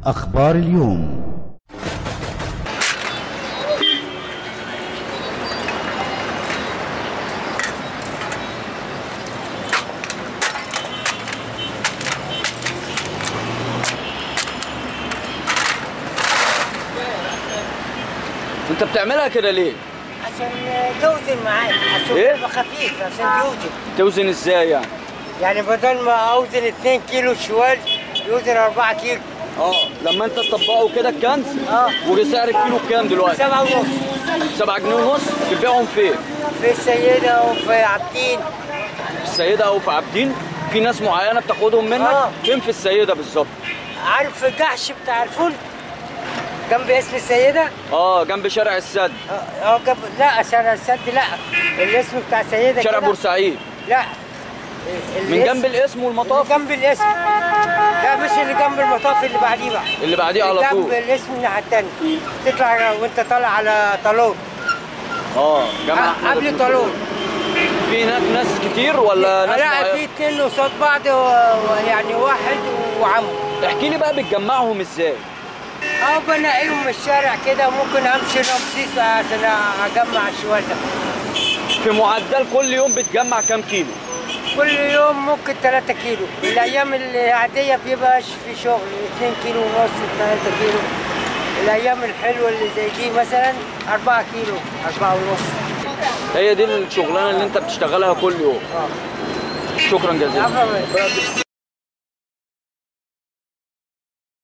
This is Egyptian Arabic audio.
أخبار اليوم انت بتعملها كده ليه؟ عشان توزن معاك عشان إيه؟ يبقى خفيف عشان توزن توزن ازاي يعني؟ يعني بدل ما اوزن 2 كيلو شوال يوزن 4 كيلو اه لما انت تطبقه كده الكنز اه وسعر الكيلو بكام دلوقتي؟ 7 ونص 7 جنيه ونص بتبيعهم فين؟ في السيدة وفي عابدين في السيدة او في عابدين؟ في ناس معينة بتاخدهم منك؟ آه. فين في السيدة بالظبط؟ عارف الجحش بتاع الفول جنب اسم السيدة اه جنب شارع السد اه آه، جنب لا شارع السد لا الاسم بتاع السيدة شارع كده. بورسعيد لا من الاسم- جنب الاسم اللي والمطاف جنب الاسم لا مش اللي جنب المطاف اللي بعديه بقى اللي بعديه على جنب طول الاسم الناحية التانية تطلع وانت طالع على طالون اه جامع أحمد قبل بن طالون في هناك ناس كتير ولا ناس لا معينة؟ في اتنين قصاد بعض و- ويعني واحد وعمه احكي لي بقى بتجمعهم ازاي؟ اه بنقيهم من الشارع كده ممكن امشي رمسيس عشان اجمع الشوال ده في معدل كل يوم بتجمع كام كيلو؟ كل يوم ممكن 3 كيلو الايام العاديه بيبقاش في شغل 2 كيلو ونص 3 كيلو الايام الحلوه اللي زي دي مثلا 4 كيلو 4 ونص هي دي الشغلانه اللي انت بتشتغلها كل يوم اه شكرا جزيلا عفوا.